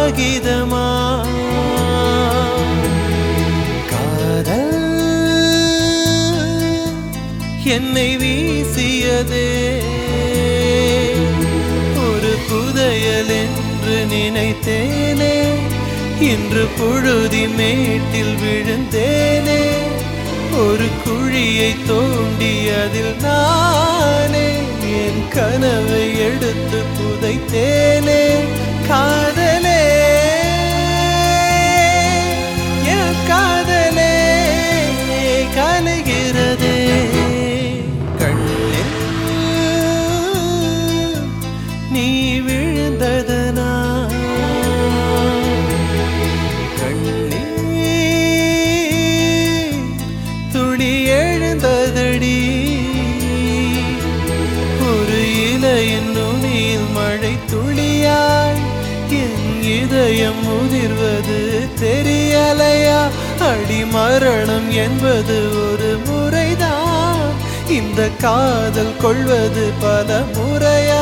காகிதமா காதல் என்னை வீசியதே ஒரு புதையல் என்று நினைத்தேனே இன்று புழுதி மேட்டில் விழுந்தேனே ஒரு குழியை தோண்டி அதில் நானே என் கனவை எடுத்து புதைத்தேனே காதலே என் காதலே கலைகிறதே கண்ணில் நீ விழுந்ததனா கண்ணீர் துளி எழுந்ததடி ஒரு இலையின் நுனியில் மழை துளியாய் என் இதயம் முதிர்வது தெரியலையா அடி மரணம் என்பது ஒரு முறைதான் இந்த காதல் கொள்வது பல முறையா